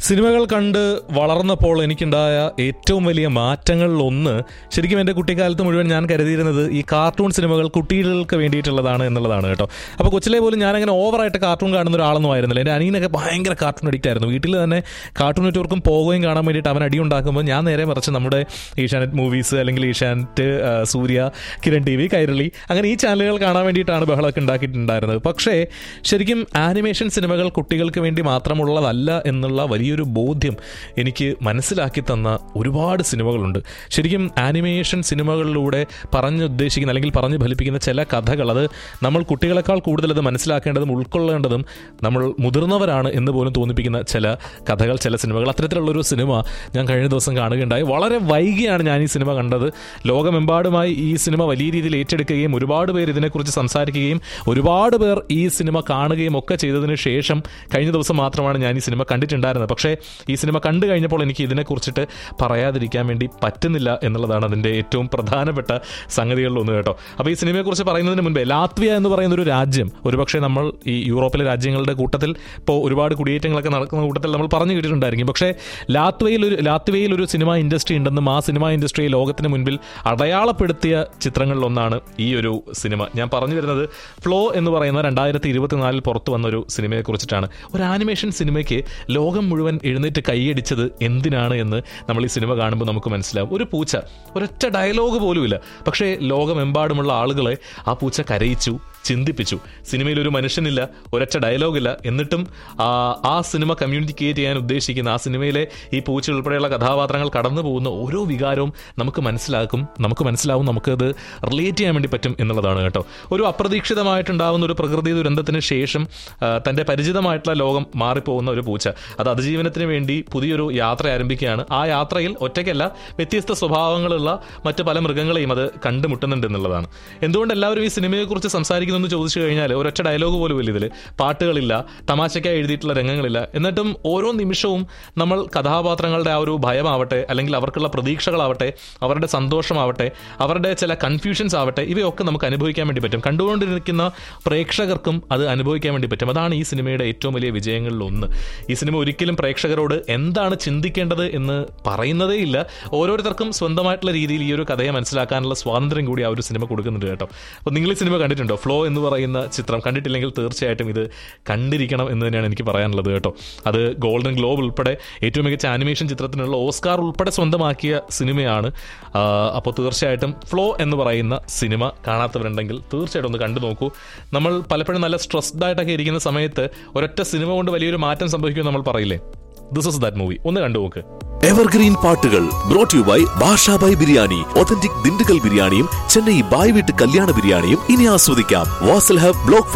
സിനിമകൾ കണ്ട് വളർന്നപ്പോൾ എനിക്കുണ്ടായ ഏറ്റവും വലിയ മാറ്റങ്ങളിൽ ഒന്ന് ശരിക്കും എൻ്റെ കുട്ടിക്കാലത്ത് മുഴുവൻ ഞാൻ കരുതിയിരുന്നത് ഈ കാർട്ടൂൺ സിനിമകൾ കുട്ടികൾക്ക് വേണ്ടിയിട്ടുള്ളതാണ് എന്നുള്ളതാണ് കേട്ടോ അപ്പോൾ കൊച്ചിലെ പോലും ഞാനങ്ങനെ ഓവറായിട്ട് കാർട്ടൂൺ കാണുന്ന ഒരാളൊന്നും ആയിരുന്നില്ല എൻ്റെ അനിയനൊക്കെ ഭയങ്കര കാർട്ടൂൺ അഡിക്റ്റ് ആയിരുന്നു വീട്ടിൽ തന്നെ കാർട്ടൂൺ നെറ്റ്വർക്കും പോകുകയും കാണാൻ വേണ്ടിയിട്ട് അവൻ അടി ഉണ്ടാക്കുമ്പോൾ ഞാൻ നേരെ മറിച്ച് നമ്മുടെ ഏഷ്യാനെറ്റ് മൂവീസ് അല്ലെങ്കിൽ ഏഷ്യാനെറ്റ് ആ, സൂര്യ കിരൺ ടി വി കൈരളി അങ്ങനെ ഈ ചാനലുകൾ കാണാൻ വേണ്ടിയിട്ടാണ് ബഹളമൊക്കെ ഉണ്ടാക്കിയിട്ടുണ്ടായിരുന്നത് പക്ഷേ ശരിക്കും ആനിമേഷൻ സിനിമകൾ കുട്ടികൾക്ക് വേണ്ടി മാത്രമുള്ളതല്ല എന്നുള്ള വലിയൊരു ബോധ്യം എനിക്ക് മനസ്സിലാക്കി തന്ന ഒരുപാട് സിനിമകളുണ്ട് ശരിക്കും ആനിമേഷൻ സിനിമകളിലൂടെ പറഞ്ഞുദ്ദേശിക്കുന്ന അല്ലെങ്കിൽ പറഞ്ഞു ഫലിപ്പിക്കുന്ന ചില കഥകൾ അത് നമ്മൾ കുട്ടികളെക്കാൾ കൂടുതൽ അത് മനസ്സിലാക്കേണ്ടതും ഉൾക്കൊള്ളേണ്ടതും നമ്മൾ മുതിർന്നവരാണ് എന്ന് പോലും തോന്നിപ്പിക്കുന്ന ചില കഥകൾ ചില സിനിമകൾ അത്തരത്തിലുള്ളൊരു സിനിമ ഞാൻ കഴിഞ്ഞ ദിവസം കാണുകയുണ്ടായി വളരെ വൈകിയാണ് ഞാൻ ഈ സിനിമ കണ്ടത് ലോകമെമ്പാടുമായി ഈ സിനിമ വലിയ രീതിയിൽ ഏറ്റെടുക്കുകയും ഒരുപാട് പേർ ഇതിനെക്കുറിച്ച് സംസാരിക്കുകയും ഒരുപാട് പേർ ഈ സിനിമ കാണുകയും ഒക്കെ ചെയ്തതിന് ശേഷം കഴിഞ്ഞ ദിവസം മാത്രമാണ് ഞാൻ ഈ സിനിമ കണ്ടിട്ടുണ്ടായിരുന്നത് പക്ഷേ ഈ സിനിമ കണ്ടു കഴിഞ്ഞപ്പോൾ എനിക്ക് ഇതിനെക്കുറിച്ചിട്ട് പറയാതിരിക്കാൻ വേണ്ടി പറ്റുന്നില്ല എന്നുള്ളതാണ് അതിൻ്റെ ഏറ്റവും പ്രധാനപ്പെട്ട സംഗതികളിലൊന്ന് കേട്ടോ അപ്പോൾ ഈ സിനിമയെക്കുറിച്ച് പറയുന്നതിന് മുൻപേ ലാത്വിയ എന്ന് പറയുന്ന ഒരു രാജ്യം ഒരുപക്ഷെ നമ്മൾ ഈ യൂറോപ്പിലെ രാജ്യങ്ങളുടെ കൂട്ടത്തിൽ ഇപ്പോൾ ഒരുപാട് കുടിയേറ്റങ്ങളൊക്കെ നടക്കുന്ന കൂട്ടത്തിൽ നമ്മൾ പറഞ്ഞു കേട്ടിട്ടുണ്ടായിരിക്കും പക്ഷേ ലാത്വയിൽ ഒരു ലാത്വയിൽ ഒരു സിനിമ ഇൻഡസ്ട്രി ഉണ്ടെന്നും ആ സിനിമ ഇൻഡസ്ട്രിയെ ലോകത്തിന് മുൻപിൽ അടയാളപ്പെടുത്തിയ ചിത്രങ്ങളിലൊന്നാണ് ഈ ഒരു സിനിമ ഞാൻ പറഞ്ഞു വരുന്നത് ഫ്ലോ എന്ന് പറയുന്ന രണ്ടായിരത്തി ഇരുപത്തിനാലിൽ പുറത്തു വന്ന ഒരു സിനിമയെ കുറിച്ചിട്ടാണ് ഒരു ആനിമേഷൻ സിനിമയ്ക്ക് ലോകം മുഴുവൻ എഴുന്നേറ്റ് കൈയടിച്ചത് എന്തിനാണ് എന്ന് നമ്മൾ ഈ സിനിമ കാണുമ്പോൾ നമുക്ക് മനസ്സിലാവും ഒരു പൂച്ച ഒരൊറ്റ ഡയലോഗ് പോലുമില്ല പക്ഷേ ലോകമെമ്പാടുമുള്ള ആളുകളെ ആ പൂച്ച കരയിച്ചു ചിന്തിപ്പിച്ചു സിനിമയിൽ ഒരു മനുഷ്യനില്ല ഒരൊറ്റ ഡയലോഗില്ല എന്നിട്ടും ആ ആ സിനിമ കമ്മ്യൂണിക്കേറ്റ് ചെയ്യാൻ ഉദ്ദേശിക്കുന്ന ആ സിനിമയിലെ ഈ പൂച്ച ഉൾപ്പെടെയുള്ള കഥാപാത്രങ്ങൾ കടന്നു പോകുന്ന ഓരോ വികാരവും നമുക്ക് മനസ്സിലാക്കും നമുക്ക് മനസ്സിലാവും നമുക്കത് റിലേറ്റ് ചെയ്യാൻ വേണ്ടി പറ്റും എന്നുള്ളതാണ് കേട്ടോ ഒരു അപ്രതീക്ഷിതമായിട്ടുണ്ടാവുന്ന ഒരു പ്രകൃതി ദുരന്തത്തിന് ശേഷം ആ, തൻ്റെ പരിചിതമായിട്ടുള്ള ലോകം മാറിപ്പോകുന്ന ഒരു പൂച്ച അത് അതിജീവനത്തിന് വേണ്ടി പുതിയൊരു യാത്ര ആരംഭിക്കുകയാണ് ആ യാത്രയിൽ ഒറ്റയ്ക്കല്ല വ്യത്യസ്ത സ്വഭാവങ്ങളുള്ള മറ്റ് പല മൃഗങ്ങളെയും അത് കണ്ടുമുട്ടുന്നുണ്ട് എന്നുള്ളതാണ് എന്തുകൊണ്ട് എല്ലാവരും ഈ സിനിമയെക്കുറിച്ച് സംസാരിക്കുന്നു എന്ന് ചോദിച്ചു കഴിഞ്ഞാൽ ഒരൊറ്റ ഡയലോഗ് പോലും ഇല്ല ഇതിൽ പാട്ടുകളില്ല തമാശയ്ക്കായി എഴുതിയിട്ടുള്ള രംഗങ്ങളില്ല എന്നിട്ടും ഓരോ നിമിഷവും നമ്മൾ കഥാപാത്രങ്ങളുടെ ആ ഒരു ഭയമാവട്ടെ അല്ലെങ്കിൽ അവർക്കുള്ള പ്രതീക്ഷകളാവട്ടെ അവരുടെ സന്തോഷമാവട്ടെ അവരുടെ ചില കൺഫ്യൂഷൻസ് ആവട്ടെ ഇവയൊക്കെ നമുക്ക് അനുഭവിക്കാൻ വേണ്ടി പറ്റും കണ്ടുകൊണ്ടിരിക്കുന്ന പ്രേക്ഷകർക്കും അത് അനുഭവിക്കാൻ വേണ്ടി പറ്റും അതാണ് ഈ സിനിമയുടെ ഏറ്റവും വലിയ വിജയങ്ങളിൽ ഒന്ന് ഈ സിനിമ ഒരിക്കലും പ്രേക്ഷകരോട് എന്താണ് ചിന്തിക്കേണ്ടത് എന്ന് പറയുന്നതേ ഇല്ല ഓരോരുത്തർക്കും സ്വന്തമായിട്ടുള്ള രീതിയിൽ ഈ ഒരു കഥയെ മനസ്സിലാക്കാനുള്ള സ്വാതന്ത്ര്യം കൂടി ആ ഒരു സിനിമ കൊടുക്കുന്നുണ്ട് കേട്ടോ അപ്പോൾ നിങ്ങൾ ഈ സിനിമ കണ്ടിട്ടുണ്ടോ ഫ്ലോ എന്ന് പറയുന്ന ചിത്രം കണ്ടിട്ടില്ലെങ്കിൽ തീർച്ചയായിട്ടും ഇത് കണ്ടിരിക്കണം എന്ന് തന്നെയാണ് എനിക്ക് പറയാനുള്ളത് കേട്ടോ അത് ഗോൾഡൻ ഗ്ലോബ് ഉൾപ്പെടെ ഏറ്റവും മികച്ച ആനിമേഷൻ ചിത്രത്തിനുള്ള ഓസ്കാർ ഉൾപ്പെടെ സ്വന്തമാക്കിയ സിനിമയാണ് ആ, അപ്പോൾ തീർച്ചയായിട്ടും ഫ്ലോ എന്ന് പറയുന്ന സിനിമ കാണാത്തവരുണ്ടെങ്കിൽ തീർച്ചയായിട്ടും ഒന്ന് കണ്ടു നോക്കൂ നമ്മൾ പലപ്പോഴും നല്ല സ്ട്രെസ്ഡ് ആയിട്ടൊക്കെ ഇരിക്കുന്ന സമയത്ത് ഒരൊറ്റ സിനിമ കൊണ്ട് വലിയൊരു മാറ്റം സംഭവിക്കുമെന്ന് നമ്മൾ പറയില്ലേ ദിസ് ഇസ് ദാറ്റ് മൂവി ഒന്ന് കണ്ടു നോക്ക് എവർഗ്രീൻ പാട്ടുകൾ brought you by Bashabhai biryani authentic Dindigul ബിരിയാണിയും ചെന്നൈ ബായ് വീട്ട് കല്യാണ ബിരിയാണിയും ഇനി ആസ്വദിക്കാം വാസൽ ഹബ് ബ്ലോക്ക്